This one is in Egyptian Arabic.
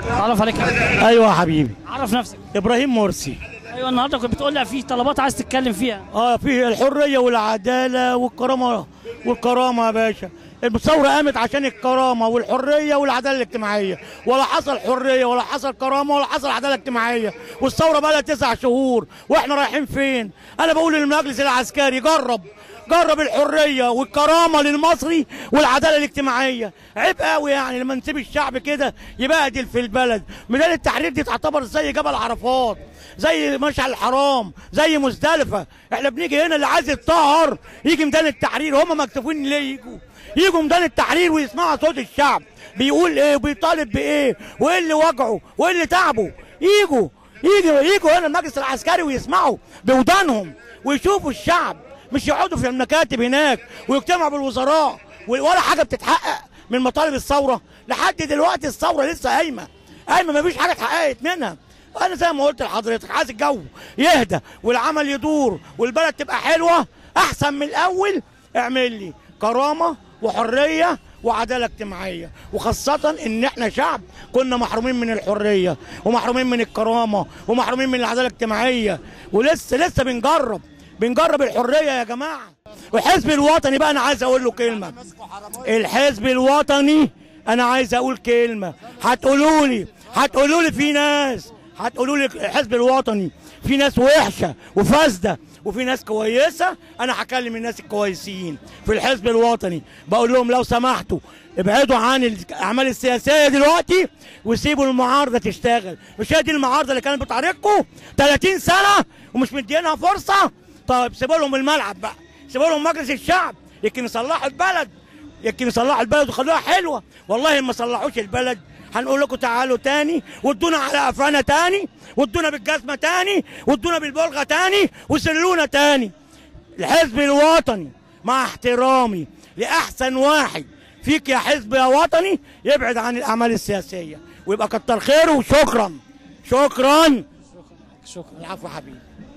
تعرف عليك ايوه يا حبيبي عرف نفسك ابراهيم مرسي ايوه النهارده كنت بتقول لي في طلبات عايز تتكلم فيها اه في الحريه والعداله والكرامه والكرامه يا باشا الثوره قامت عشان الكرامه والحريه والعداله الاجتماعيه ولا حصل حريه ولا حصل كرامه ولا حصل عداله اجتماعيه والثوره بقى لها تسع شهور واحنا رايحين فين انا بقول للمجلس العسكري جرب جرب الحريه والكرامه للمصري والعداله الاجتماعيه عيب قوي يعني لما نسيب الشعب كده يبهدل في البلد ميدان التحرير دي تعتبر زي جبل عرفات زي مشعل الحرام زي مزدلفه احنا بنيجي هنا اللي عايز يتطهر يجي ميدان التحرير هم مكتوفين ليه يجوا يجوا ميدان التحرير ويسمعوا صوت الشعب بيقول ايه وبيطالب بايه وايه اللي وجعه وايه اللي تعبه يجوا يجوا يجوا هنا المجلس العسكري ويسمعوا بودانهم ويشوفوا الشعب مش يقعدوا في المكاتب هناك ويجتمعوا بالوزراء ولا حاجه بتتحقق من مطالب الثوره لحد دلوقتي الثوره لسه قايمه قايمه مفيش حاجه اتحققت منها انا زي ما قلت لحضرتك عايز الجو يهدى والعمل يدور والبلد تبقى حلوه احسن من الاول اعمل لي كرامه وحريه وعداله اجتماعيه وخاصه ان احنا شعب كنا محرومين من الحريه ومحرومين من الكرامه ومحرومين من العداله الاجتماعيه ولسه لسه بنجرب بنجرب الحريه يا جماعه والحزب الوطني بقى انا عايز اقول له كلمه الحزب الوطني انا عايز اقول كلمه هتقولوا لي هتقولوا لي في ناس هتقولوا لي الحزب الوطني في ناس وحشه وفاسده وفي ناس كويسه انا هكلم الناس الكويسين في الحزب الوطني بقول لهم لو سمحتوا ابعدوا عن الاعمال السياسيه دلوقتي وسيبوا المعارضه تشتغل مش هي دي المعارضه اللي كانت بتعارضكم 30 سنه ومش مدينها فرصه طيب سيبوا لهم الملعب بقى سيبوا لهم مجلس الشعب يمكن يصلحوا البلد يمكن يصلحوا البلد ويخلوها حلوه والله ما صلحوش البلد هنقول لكم تعالوا تاني وادونا على قفانا تاني وادونا بالجزمه تاني وادونا بالبلغه تاني وسلونا تاني الحزب الوطني مع احترامي لاحسن واحد فيك يا حزب يا وطني يبعد عن الاعمال السياسيه ويبقى كتر خيره وشكرا شكرا شكرا العفو حبيبي